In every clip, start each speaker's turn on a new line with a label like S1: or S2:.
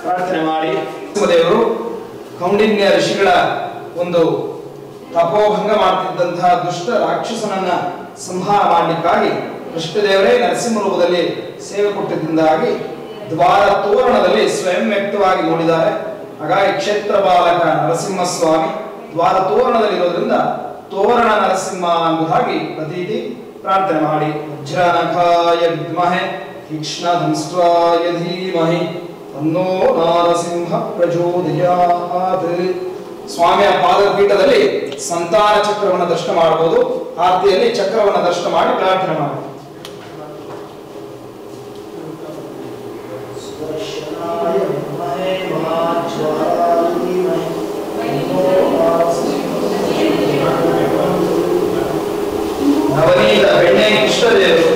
S1: ಪ್ರಾರ್ಥನೆ ಮಾಡಿ ದೇವರು ಕೌಂಡಿನ್ಯ ಋಷಿಗಳ ಒಂದು ತಪೋಭಂಗ ಮಾಡ್ತಿದ್ದಂತಹ ದುಷ್ಟ ರಾಕ್ಷಸನನ್ನ ಸಂಹಾರ ಮಾಡಲಿಕ್ಕಾಗಿ ಕೃಷ್ಣದೇವರೇ ನರಸಿಂಹ ರೂಪದಲ್ಲಿ ಸೇವೆ ಕೊಟ್ಟಿದ್ದಾಗಿ ದ್ವಾರ ತೋರಣದಲ್ಲಿ ಸ್ವಯಂ ವ್ಯಕ್ತವಾಗಿ ನೋಡಿದ್ದಾರೆ ಹಾಗಾಗಿ ಕ್ಷೇತ್ರ ಬಾಲಕ ನರಸಿಂಹ ಸ್ವಾಮಿ ದ್ವಾರ ತೋರಣದಲ್ಲಿ ಇರೋದ್ರಿಂದ ತೋರಣ ನರಸಿಂಹ ಎಂಬುದಾಗಿ ಪ್ರತೀತಿ ಪ್ರಾರ್ಥನೆ ಮಾಡಿ ವಜ್ರನಖಾಯ ವಿದ್ಮಹೆ ತೀಕ್ಷ್ಣಧಂಸ್ಟ್ರಾಯ ಧೀಮಹಿ ತನ್ನೋ ನಾರಸಿಂಹ ಪ್ರಚೋದಯಾತ್ ಸ್ವಾಮಿಯ ಪಾದಪೀಠದಲ್ಲಿ ಸಂತಾನ ಚಕ್ರವನ್ನು ದರ್ಶನ ಮಾಡಬಹುದು ಆರತಿಯಲ್ಲಿ ಚಕ್ರವನ್ನು ದರ್ಶನ ಮಾಡಿ ಪ್ರಾರ್ಥನೆ ಮಾಡಿ
S2: स्पर्शनाय विद्महे महाज्वालाय धीमहि तन्नो
S1: ನವನೀತ ಬೆಣ್ಣೆ ಕೃಷ್ಣದೇವರು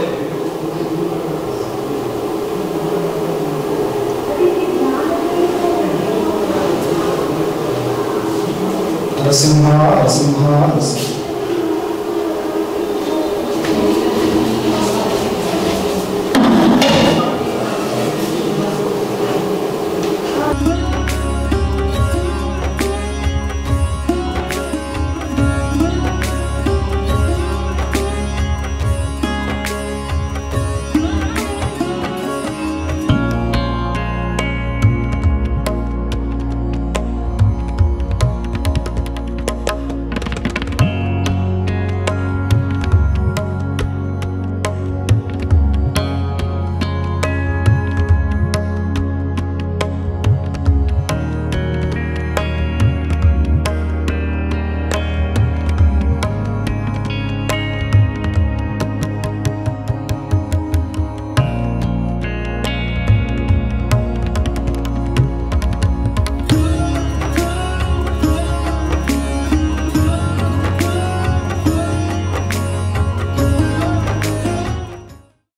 S1: ನರಸಿಂಹ ನರಸಿಂಹ ನರಸಿಂಹ